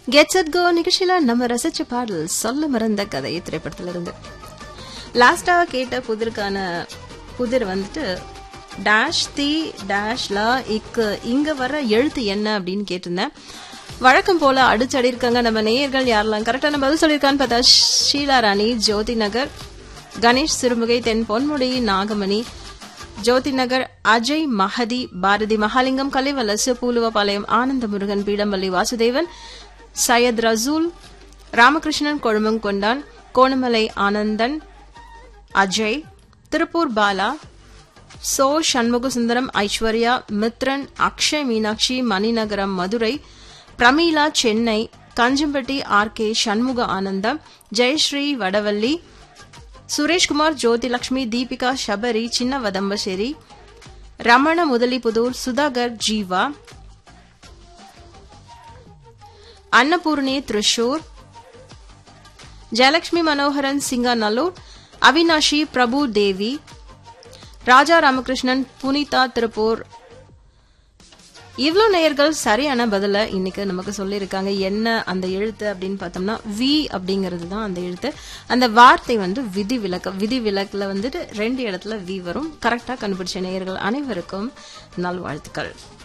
gets at கோ நிகழ்ச்சியில நம்ம ரசிச்ச பாடல் சொல்ல மறந்த கதை திரைப்படத்துல இருந்து லாஸ்டா கேட்ட புதிருக்கான புதிர் வந்துட்டு டேஷ் தி டேஷ் லா இக்கு இங்க வர எழுத்து என்ன அப்படின்னு கேட்டிருந்தேன் வழக்கம் போல அடிச்சடி இருக்காங்க நம்ம நேயர்கள் யாரெல்லாம் கரெக்டான பதில் சொல்லியிருக்கான்னு பார்த்தா ஷீலா ராணி ஜோதி நகர் கணேஷ் சிறுமுகை தென் பொன்முடி நாகமணி ஜோதி நகர் அஜய் மஹதி பாரதி மகாலிங்கம் கலைவலசு பூலுவபாளையம் ஆனந்த முருகன் பீடம்பள்ளி வாசுதேவன் சையத் ரசூல் ராமகிருஷ்ணன் கொழுமங்கொண்டான் கோணமலை ஆனந்தன் அஜய் திருப்பூர் பாலா சோ சண்முக சுந்தரம் ஐஸ்வர்யா மித்ரன் அக்ஷய் மீனாட்சி மணிநகரம் மதுரை பிரமீளா சென்னை கஞ்சம்பட்டி ஆர் கே சண்முக ஆனந்தம் ஜெயஸ்ரீ வடவள்ளி சுரேஷ்குமார் ஜோதிலட்சுமி தீபிகா ಶಬರಿ ಚಿನ್ನ ವದಂಬಶೇರಿ ರಮಣ ಮುದಲಿಪುದೂರ್ ಸುಧಾಕರ್ ಜೀವಾ ಅನ್ನಪೂರ್ಣಿ ತ್ರಿಶೂರ್ ಜಯಲಕ್ಷ್ಮಿ ಮನೋಹರನ್ ಸಿಂಗನಲ್ಲೂರ್ ಅವಿನಾಶಿ ಪ್ರಭು ದೇವಿ ராஜா ராமகிருஷ்ணன் புனிதா திருப்பூர் இவ்வளோ நேயர்கள் சரியான பதில இன்னைக்கு நமக்கு சொல்லியிருக்காங்க என்ன அந்த எழுத்து அப்படின்னு பார்த்தோம்னா வி அப்படிங்கிறது தான் அந்த எழுத்து அந்த வார்த்தை வந்து விதி விலக்கு விதி விலக்குல வந்துட்டு ரெண்டு இடத்துல வி வரும் கரெக்டாக கண்டுபிடிச்ச நேயர்கள் அனைவருக்கும் நல்வாழ்த்துக்கள்